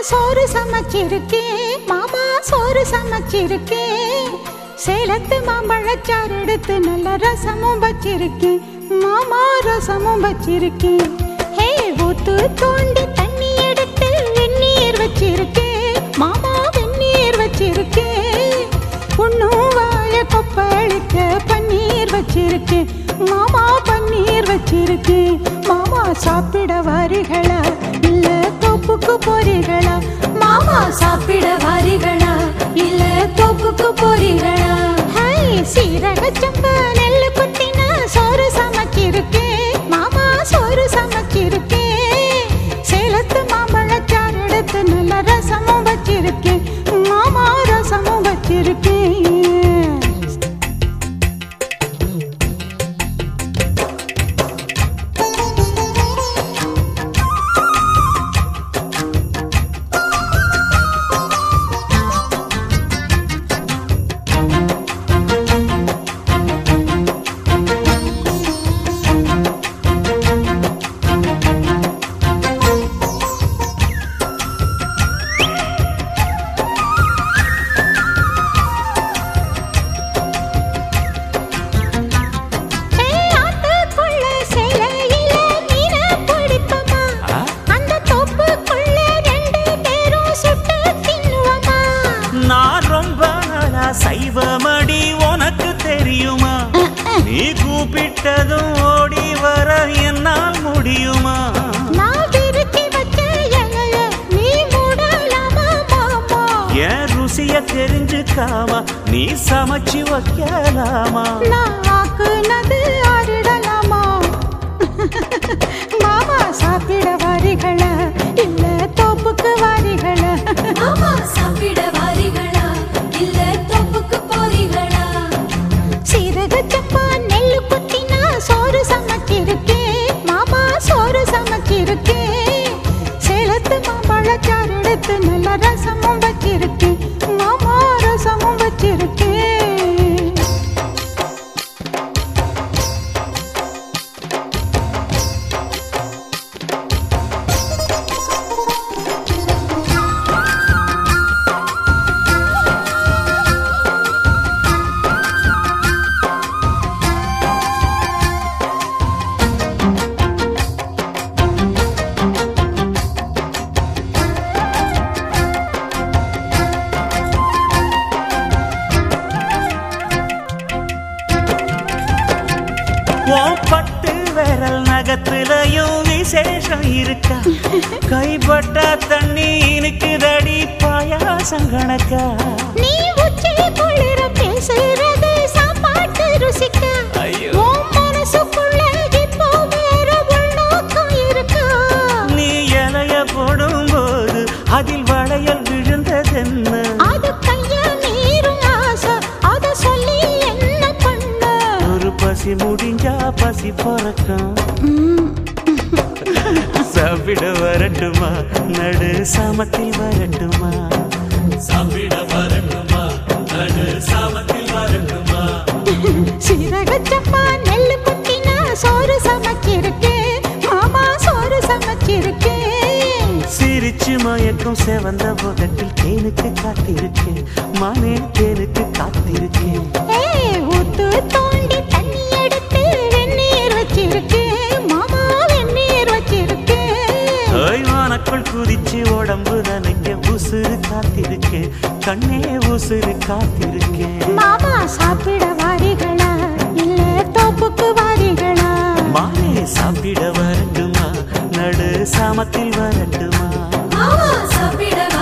சோறு சமைச்சிருக்கேன் மாமா சோறு சமைச்சிருக்கேன் சேலத்து மாம்பழச்சாறு எடுத்து நல்ல ரசமும் வச்சிருக்கேன் மாமா ரசமும் வச்சிருக்கேன் ஹே ஊத்து தோண்டி தண்ணி எடுத்து வெந்நீர் வச்சிருக்கேன் மாமா வெந்நீர் வச்சிருக்கேன் உன்னும் வாய கொப்பளிக்க பன்னீர் வச்சிருக்கேன் மாமா பன்னீர் வச்சிருக்கேன் மாமா சாப்பிட வாரிகளா இல்ல தோப்புக்கு போறீங்களா மாமா சாப்பிட வாரிகளா இல்ல தோப்புக்கு போறீங்களா ஹாய் சீரக சம்பா நெல்லு குத்தினா சோறு சமைச்சிருக்கேன் மாமா சோறு சமைச்சிருக்கேன் சேலத்து மாம்பழச்சாறு எடுத்து நல்ல ரசமும் வச்சிருக்கேன் மாமா ரசமும் வச்சிருக்கேன் ஏய், ஆத்துக்குள்ள சேலையில மீன பிடிப்போமா? அந்த தோப்புக்குள்ள ரெண்டு பேரும் சுட்டு தின்னுவோமா? நான் ரொம்ப நாளா சைவமடி உனக்கு தெரியுமா நீ கூப்பிட்டதும் ஓடி வர என்னால் முடியுமா நான் விரிச்சு வச்ச இலைய நீ மூடலாமா, மாமா? என் ருசிய தெரிஞ்சுக்காம நீ சமைச்சு வைக்கலாமா நான் ஆக்குனது ஆறிடலாமா? மாமா சாப்பிட வாரிகளா இல்ல தோப்புக்கு வாரிகளா மாமா சாப்பிட வாரீங்களா இல்ல தோப்புக்கு போறீங்களா சீரக சப்பா நெல்லு குத்தினா சோறு சமைச்சிருக்கேன் மாமா சோறு சமைச்சிருக்கேன் சேலத்து மாம்பழச்சாறு எடுத்து நல்ல ரசமும் வச்சிருக்கேன் மாமா ரசமும் வச்சிருக்கேன் உன் பட்டு விரல் நகத்துலயும் விசேஷம் இருக்கா கைப்பட்டா தண்ணி இனுக்குதடி பாயாசம் கணக்கா நீ உச்சி குளிர பேசுறது சாப்பாட்டு ருசிக்க ஐயோ. உன் மனசுக்குள்ள இப்போ வேற உள்நோக்கம் இருக்கா நீ இலைய போடும்போது அதில் வளையல் விழுந்ததென்ன அது கைய மீறும் ஆசை அத சொல்லி என்ன பண்ண ஒரு பசி முடிஞ்சா பசி பறக்கும் சாப்பிட வரட்டுமா நடு சாமத்தில் வரட்டுமா சாப்பிட வரட்டுமா நடு சாமத்தில் வரட்டுமா சீரக சப்பா நெல்லு குத்தினா சோறு சமைச்சிருக்கேன் மாமா சோறு சமைச்சிருக்கேன் சிரிச்சு மயக்கும் செவந்த முகத்தில் தேனுக்கு காத்திருக்கேன் மானே தேனுக்கு காத்திருக்கேன் ஏய் ஊத்து தோண்டி தண்ணி எடுத்து வெந்நீர் வச்சிருக்கேன் மாமா வெந்நீர் வச்சிருக்கேன் ஓய்வானக்குள் குதிச்சு உடம்பு நனைக்க உசுறு காத்திருக்கேன் கண்ணே உசுறு காத்திருக்கேன் மாமா சாப்பிட வாரிகளா இல்ல தோப்புக்கு வாரிகளா மானே சாப்பிட வரட்டுமா நடு சாமத்தில் வரட்டுமா மாமா சாப்பிட